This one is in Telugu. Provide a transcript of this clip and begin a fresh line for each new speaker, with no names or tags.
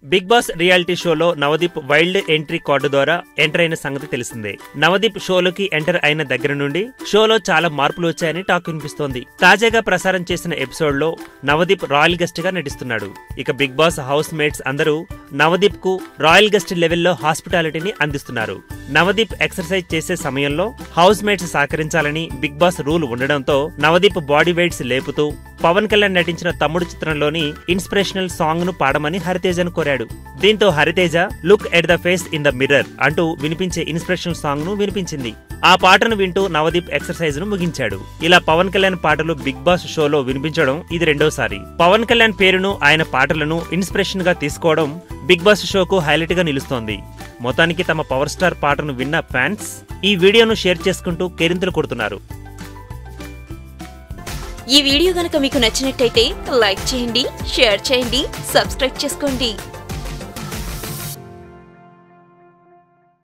బిగ్ బాస్ రియాలిటీ షోలో నవదీప్ వైల్డ్ ఎంట్రీ కార్డు ద్వారా ఎంటర్ అయిన సంగతి తెలిసిందే నవదీప్ షోలోకి ఎంటర్ అయిన దగ్గర నుండి షోలో చాలా మార్పులు వచ్చాయని టాక్ వినిపిస్తోంది తాజాగా ప్రసారం చేసిన ఎపిసోడ్ లో నవదీప్ రాయల్ గెస్ట్ గా నటిస్తున్నాడు ఇక బిగ్ బాస్ హౌస్ మేట్స్ అందరూ నవదీప్ కు రాయల్ గెస్ట్ లెవెల్లో హాస్పిటాలిటీని అందిస్తున్నారు నవదీప్ ఎక్సర్సైజ్ చేసే సమయంలో హౌస్ మేట్స్ సహకరించాలని బిగ్ బాస్ రూల్ ఉండడంతో నవదీప్ బాడీ వెయిట్స్ లేపుతూ పవన్ కళ్యాణ్ నటించిన తమ్ముడు చిత్రంలోని ఇన్స్పిరేషనల్ సాంగ్ ను పాడమని హరితేజను కోరాడు దీంతో Hariteja look at the face in the mirror అంటూ వినిపించే ఇన్స్పిరేషనల్ సాంగ్ ను వినిపించింది ఆ పాటను వింటూ నవదీప్ ఎక్సర్సైజ్ ను ముగించాడు ఇలా పవన్ కళ్యాణ్ పాటలు బిగ్ బాస్ షోలో వినిపించడం ఇది రెండోసారి పవన్ కళ్యాణ్ పేరును ఆయన పాటలను ఇన్స్పిరేషన్ గా తీసుకోవడం బిగ్ బాస్ షోకు హైలైట్ గా నిలుస్తోంది మొత్తానికి తమ పవర్ స్టార్ పాటను విన్న ఫ్యాన్స్ ఈ వీడియోను షేర్ చేసుకుంటూ కేరింతలు కొడుతున్నారు
ఈ వీడియో గనక మీకు నచ్చినట్టయితే లైక్ చేయండి షేర్ చేయండి సబ్స్క్రైబ్ చేసుకోండి